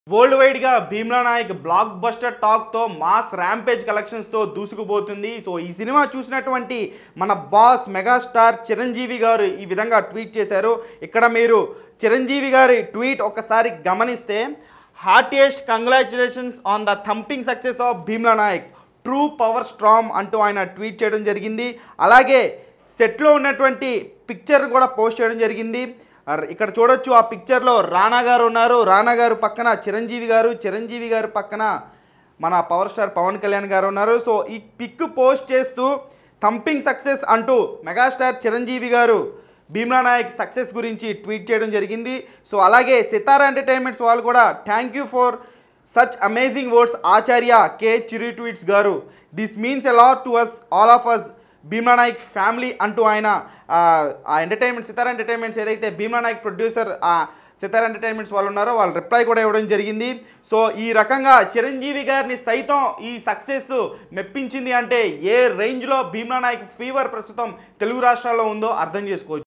world wide గా Bheemla Nayak blockbuster talk తో mass rampage collections తో దూసుకుపోతుంది సో ఈ సినిమా చూసినటువంటి మన బాస్ మెగాస్టార్ చిరంజీవి గారు ఈ విధంగా ట్వీట్ చేశారు ఇక్కడ మీరు చిరంజీవి గారి ట్వీట్ ఒకసారి గమనిస్తే heartiest congratulations on the thumping success of Bheemla Nayak true power storm అంటూ ఆయన ట్వీట్ చేయడం జరిగింది అలాగే సెట్లో ఉన్నటువంటి పిక్చర్ కూడా పోస్ట్ చేయడం జరిగింది అర్- ఇక్కడ చూడొచ్చు ఆ పిక్చర్లో రానా గారు ఉన్నారు రానా గారు పక్కన చిరంజీవి గారు చిరంజీవి గారు పక్కన మన పవర్ స్టార్ పవన్ కళ్యాణ్ గారు ఉన్నారు సో ఈ పిక్ పోస్ట్ చేస్తూ థంపింగ్ సక్సెస్ అంటూ మెగాస్టార్ చిరంజీవి గారు భీమ్లా నాయక్ సక్సెస్ గురించి ట్వీట్ చేయడం జరిగింది సో అలాగే సితారా ఎంటర్టైన్మెంట్స్ వాళ్ళు కూడా thank you for such amazing words Acharya కే చిరు ట్వీట్స్ గారు this means a lot to us all of us Bheemla Nayak family అంటూ ఆయన ఆ, ఆ ఎంటర్టైన్మెంట్ సితారా ఎంటర్టైన్మెంట్స్ ఏదైతే భీమ్లా నాయక్ ప్రొడ్యూసర్ ఆ సితారా ఎంటర్టైన్మెంట్స్ వాళ్ళు ఉన్నారో వాళ్ళు రిప్లై కూడా ఇవ్వడం జరిగింది సో ఈ రకంగా చిరంజీవి గారిని సైతం ఈ సక్సెస్ మెప్పించింది అంటే ఏ రేంజ్లో భీమ్లా నాయక్ ఫీవర్ ప్రస్తుతం తెలుగు రాష్ట్రాల్లో ఉందో అర్థం చేసుకోవచ్చు